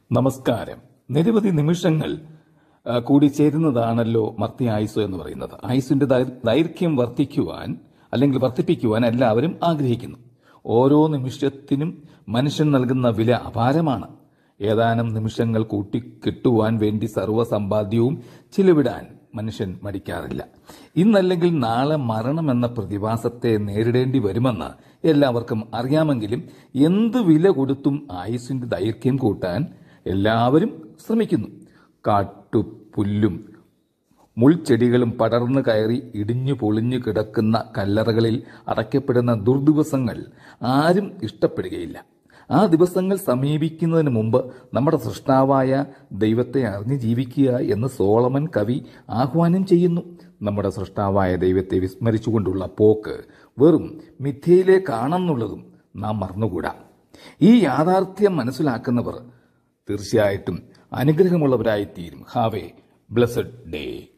നമസ്കാരം നിരവധി നിമിഷങ്ങൾ ആ, കൂടിച്ചേരുന്നതാണല്ലോ മർത്തി ആയുസ് എന്ന് പറയുന്നത് ആയുസിന്റെ ദൈർ- ദൈർഘ്യം വർദ്ധിക്കുവാൻ അല്ലെങ്കിൽ വർദ്ധിപ്പിക്കുവാൻ എല്ലാവരും ആഗ്രഹിക്കുന്നു ഓരോ നിമിഷത്തിനും മനുഷ്യൻ നൽകുന്ന വില അപാരമാണ് ഏതാനും നിമിഷങ്ങൾ കൂട്ടിക്കിട്ടുവാൻ വേണ്ടി സർവ്വസമ്പാദ്യവും ചിലവിടാൻ മനുഷ്യൻ മടിക്കാറില്ല ഇന്നല്ലെങ്കിൽ നാളെ മരണമെന്ന പ്രതിഭാസത്തെ നേരിടേണ്ടി വരുമെന്ന് എല്ലാവർക്കും അറിയാമെങ്കിലും എന്ത് വില കൊടുത്തും ആയുസിന്റെ ദൈർഘ്യം കൂട്ടാൻ എല്ലാവരും ശ്രമിക്കുന്നു കാട്ടുപുല്ലും മുൾച്ചെടികളും പടർന്നു കയറി ഇടിഞ്ഞു പൊളിഞ്ഞു കിടക്കുന്ന കല്ലറകളിൽ അടയ്ക്കപ്പെടുന്ന ദുർദിവസങ്ങൾ ആരും ഇഷ്ടപ്പെടുകയില്ല ആ ദിവസങ്ങൾ സമീപിക്കുന്നതിന് മുമ്പ് നമ്മുടെ സൃഷ്ടാവായ ദൈവത്തെ അറിഞ്ഞ് ജീവിക്കുക എന്ന് സോളമൻ കവി ആഹ്വാനം ചെയ്യുന്നു നമ്മുടെ സൃഷ്ടാവായ ദൈവത്തെ വിസ്മരിച്ചുകൊണ്ടുള്ള പോക്ക് വെറും മിഥ്യയിലേക്കാണെന്നുള്ളതും നാം മറന്നുകൂടാ ഈ യാഥാർത്ഥ്യം മനസ്സിലാക്കുന്നവർ തീർച്ചയായിട്ടും അനുഗ്രഹമുള്ളവരായിത്തീരും ഹാവ് എ ബ്ലസ്ഡ് ഡേ